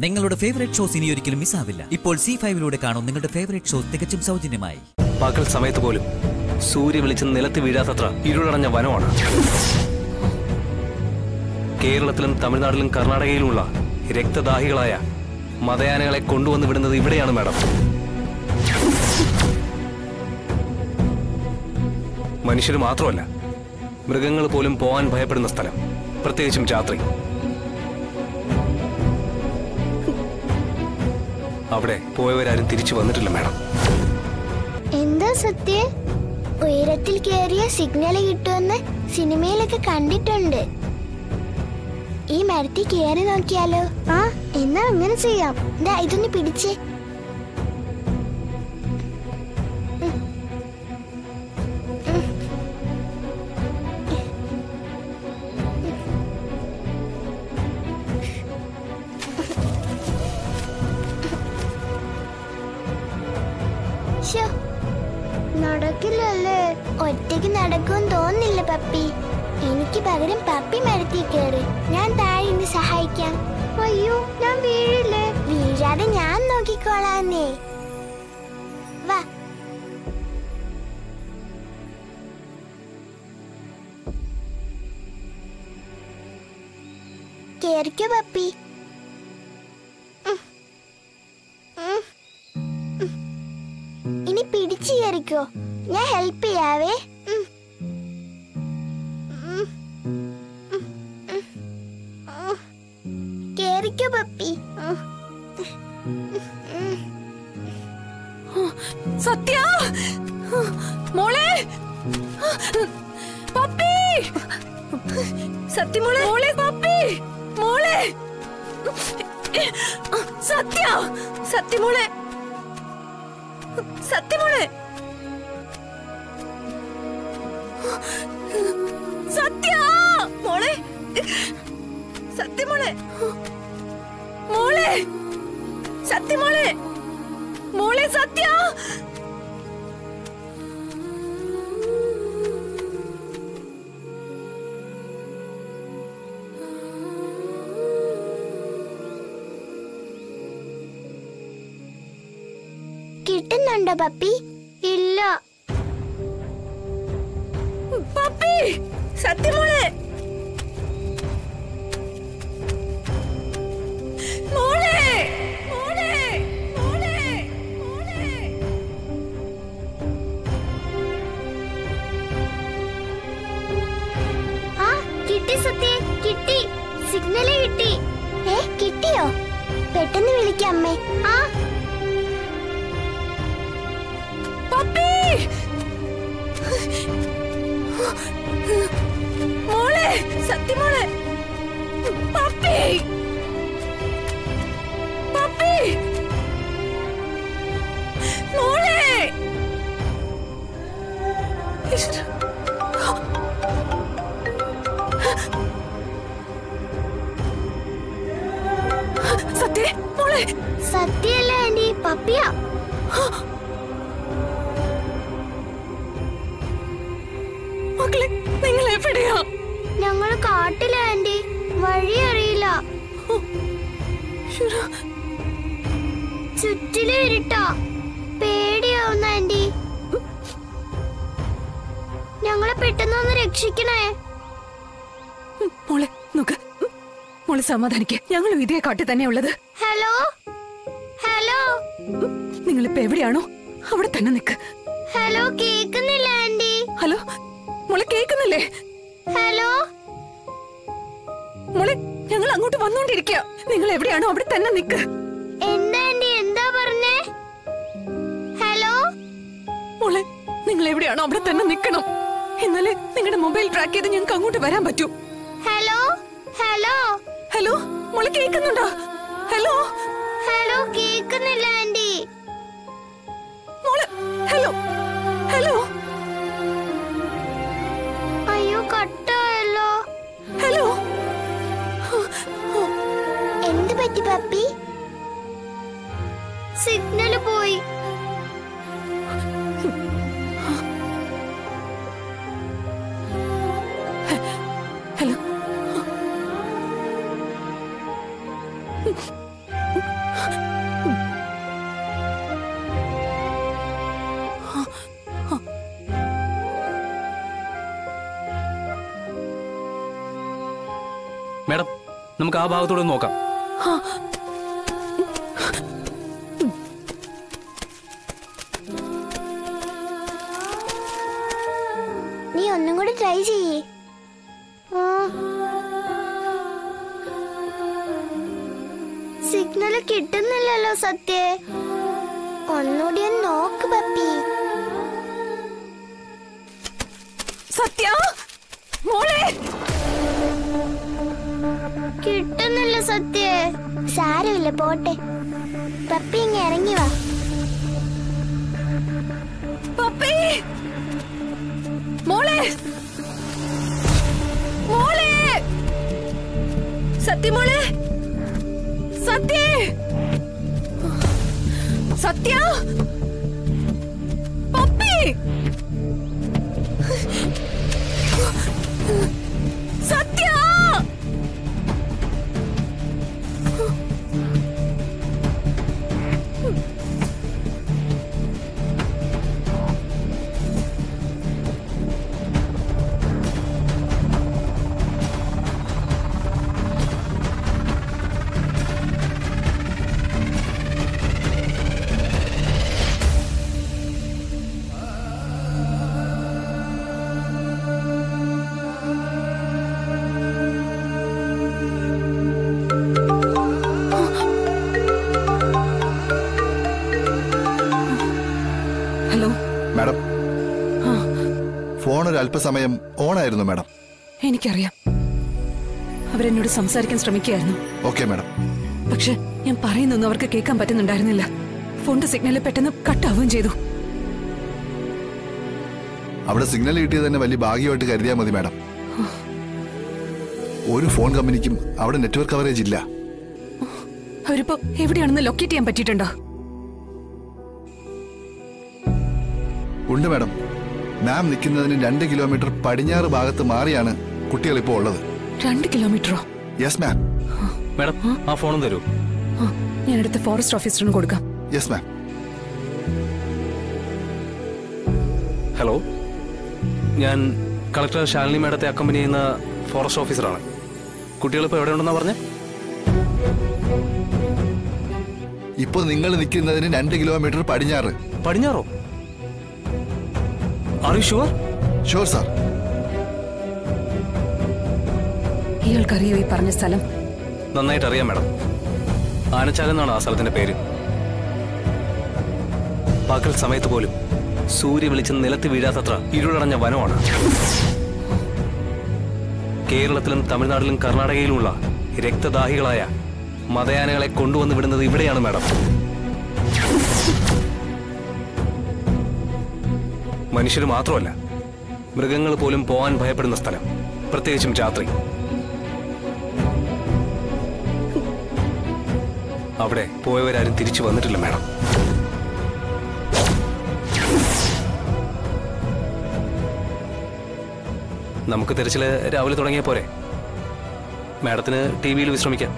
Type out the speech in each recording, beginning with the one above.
നിങ്ങളുടെ favourite shows ഇനി ഒരിക്കലും മിസ്സാവില്ല ഇപ്പോൾ സി ഫൈവിലൂടെ കാണും നിങ്ങളുടെ ഫേവറേറ്റ് ഷോ തികച്ചും സൗജന്യമായി പകൽ സമയത്ത് പോലും സൂര്യ വെളിച്ചം നിലത്ത് വീഴാത്തത്ര ഇരുളടഞ്ഞ വനമാണ് കേരളത്തിലും തമിഴ്നാട്ടിലും കർണാടകയിലുമുള്ള രക്തദാഹികളായ മതയാനകളെ കൊണ്ടുവന്ന് വിടുന്നത് ഇവിടെയാണ് മാഡം മനുഷ്യർ മാത്രമല്ല മൃഗങ്ങൾ പോലും പോകാൻ ഭയപ്പെടുന്ന സ്ഥലം പ്രത്യേകിച്ചും രാത്രി അവിടെ പോയവരാരും തിരിച്ചു വന്നിട്ടില്ല മാഡം എന്താ സത്യ ഉയരത്തിൽ കയറിയ സിഗ്നൽ കിട്ടുമെന്ന് സിനിമയിലൊക്കെ കണ്ടിട്ടുണ്ട് ഈ മരത്തിൽ കയറി നോക്കിയാലോ ആ എന്നാ അങ്ങനെ ചെയ്യാം ദാ ഇതൊന്ന് പിടിച്ചേ ശ്ശോ, നടക്കില്ലല്ലേ ഒറ്റയ്ക്ക് നടക്കുമെന്ന് തോന്നില്ല പപ്പി എനിക്ക് പകരം പപ്പി മരത്തിൽ കയറി ഞാൻ താഴെ നിന്ന് സഹായിക്കാം അയ്യോ ഞാൻ വീഴില്ലേ വീഴാതെ ഞാൻ നോക്കിക്കോളാന്നേ വാ കേറിക്കോ പപ്പി ഉം. ഉം. ഇനി പിടിച്ചു കയറിക്കോ ഞാൻ ഹെൽപ്പ് ചെയ്യാവേ ഉം. ഉം. ഉം. ഉം. ഉം. കേറിക്കോ പപ്പി ഉം. ഉം. സത്യ മോളെ പപ്പി സത്യമോളെ മോളെ പപ്പി മോളെ സത്യ സത്യമോളെ സത്യമോളെ സത്യ മോളെ സത്യമോളെ മോളെ സത്യമോളെ മോളെ സത്യ കിട്ടുന്നുണ്ടോ പപ്പി ഇല്ല പപ്പി സത്യമോളെ മോളെ മോളെ മോളെ മോളെ ആ കിട്ടി സത്യ കിട്ടി സിഗ്നല് കിട്ടി ഏ കിട്ടിയോ പെട്ടെന്ന് വിളിക്കാം അമ്മേ ആ പപ്പി മോളെ സത്യമോളെ പപ്പി പപ്പി മോളെ ഈശ്വരാ. സത്യ മോളെ സത്യല്ല ആന്റി പപ്പിയാ മക്കളെ നിങ്ങൾ എവിടെയാ ഞങ്ങള് കാട്ടില ആന്റി വഴി അറിയില്ല ഈശ്വരാ. ചുറ്റിലും ഇരുട്ടാ പേടിയാവുന്ന ആന്റി ഞങ്ങളെ പെട്ടെന്നൊന്ന് രക്ഷിക്കണേ ഉം, മോളെ നോക്ക് ഉം, മോളെ സമാധാനിക്ക് ഞങ്ങളും ഇതേ കാട്ടിൽ തന്നെ ഉള്ളത് ഹലോ ഹലോ നിങ്ങളിപ്പോ എവിടെയാണോ അവിടെ തന്നെ നിക്ക് ഹലോ കേക്കുന്നില്ല ആന്റി ഹലോ മോളെ കേക്കുന്നില്ലേ ഹലോ മോളെ ഞങ്ങൾ അങ്ങോട്ട് വന്നോണ്ടിരിക്കുക നിങ്ങൾ എവിടെയാണോ അവിടെ തന്നെ നിക്ക് എന്താ ആന്റി എന്താ പറഞ്ഞേ ഹലോ മോളെ നിങ്ങൾ എവിടെയാണോ അവിടെ തന്നെ നിക്കണം എന്നാലേ നിങ്ങളുടെ മൊബൈൽ ട്രാക്ക് ചെയ്ത് ഞങ്ങൾക്ക് അങ്ങോട്ട് വരാൻ പറ്റൂ ഹലോ ഹലോ ഹലോ മോളെ കേൾക്കുന്നുണ്ടോ ഹലോ ഹലോ കേക്കുന്നില്ല ആന്റി മോളെ ഹലോ ഹലോ അയ്യോ കട്ടായല്ലോ ഹലോ എന്ത് പറ്റി പപ്പി സിഗ്നല് പോയി ഹലോ മാഡം നമുക്ക് ആ ഭാഗത്തൂടെ ഒന്ന് നോക്കാം നീ ഒന്നും കൂടി ട്രൈ ചെയ്യേ സിഗ്നൽ കിട്ടുന്നില്ലല്ലോ സത്യേ ഒന്നുകൂടി ഒന്ന് നോക്ക് പപ്പി സത്യ മോളെ കിട്ടുന്നില്ല സത്യേ സാരമില്ല പോട്ടെ പപ്പി ഇങ്ങ ഇറങ്ങി വാ പപ്പി മോളെ മോളെ സത്യ മോളെ Sathya Sathya Pappi Sathya hello madam phone ഒരു അല്പസമയം ഓണായിരുന്നു മാഡം എനിക്കറിയാം അവരെന്നോട് സംസാരിക്കാൻ ശ്രമിക്കുകയായിരുന്നു ഓക്കെ മാഡം പക്ഷെ ഞാൻ പറയുന്നൊന്നും അവർക്ക് കേൾക്കാൻ പറ്റുന്നുണ്ടായിരുന്നില്ല ഫോണിന്റെ സിഗ്നൽ പെട്ടെന്ന് കട്ടാവുകയും ചെയ്തു അവിടെ സിഗ്നൽ കിട്ടിയത് തന്നെ വലിയ ഭാഗ്യമായിട്ട് കരുതിയാൽ മതി മാഡം ഒരു ഫോൺ കമ്പനിക്കും അവിടെ നെറ്റ്വർക്ക് കവറേജ് ഇല്ല അവരിപ്പോ എവിടെയാണെന്ന് ലൊക്കേറ്റ് ചെയ്യാൻ പറ്റിയിട്ടുണ്ടോ ഉണ്ട് മാഡം മാം നിൽക്കുന്നതിന് രണ്ട് കിലോമീറ്റർ പടിഞ്ഞാറ് ഭാഗത്ത് മാറിയാണ് കുട്ടികൾ ഇപ്പോൾ ഉള്ളത് രണ്ട് കിലോമീറ്ററോ യെസ് മാം മാഡം ആ ഫോണും തരൂ ആ ഞാൻ അടുത്ത ഫോറസ്റ്റ് ഓഫീസറിന് കൊടുക്കാം യെസ് മാം ഹലോ ഞാൻ കളക്ടർ ശാലിനി മാഡത്തെ അക്കമ്പനി ചെയ്യുന്ന ഫോറസ്റ്റ് ഓഫീസറാണ് കുട്ടികളിപ്പോൾ എവിടെ ഉണ്ടെന്നാ പറഞ്ഞേ ഇപ്പോൾ നിങ്ങൾ നിൽക്കുന്നതിന് രണ്ട് കിലോമീറ്റർ പടിഞ്ഞാറ് പടിഞ്ഞാറോ are you sure sure sir ഇയാൾക്കറിയോ ഈ പറഞ്ഞ സ്ഥലം നന്നായിട്ട് അറിയാം മാഡം ആനച്ചാൽ എന്നാണ് ആ സ്ഥലത്തിന്റെ പേര് പകൽ സമയത്ത് പോലും സൂര്യ വെളിച്ചം നിലത്ത് വീഴാത്തത്ര ഇരുളടഞ്ഞ വനമാണ് കേരളത്തിലും തമിഴ്നാട്ടിലും കർണാടകയിലുമുള്ള രക്തദാഹികളായ മതയാനകളെ കൊണ്ടുവന്ന് വിടുന്നത് ഇവിടെയാണ് മാഡം മനുഷ്യർ മാത്രമല്ല മൃഗങ്ങൾ പോലും പോകാൻ ഭയപ്പെടുന്ന സ്ഥലം പ്രത്യേകിച്ചും രാത്രി അവിടെ പോയവരാരും തിരിച്ചു വന്നിട്ടില്ല മാഡം നമുക്ക് തിരച്ചില് രാവിലെ തുടങ്ങിയ പോരെ മാഡത്തിന് ടി വിയിൽ വിശ്രമിക്കാം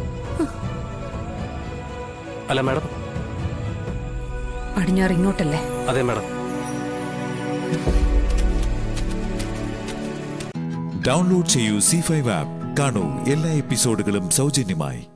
അല്ല മാഡം പടിഞ്ഞാറ് ഇങ്ങോട്ടല്ലേ അതെ മാഡം ഡൗൺലോഡ് ചെയ്യൂ സി ഫൈവ് ആപ്പ് കാണൂ എല്ലാ എപ്പിസോഡുകളും സൗജന്യമായി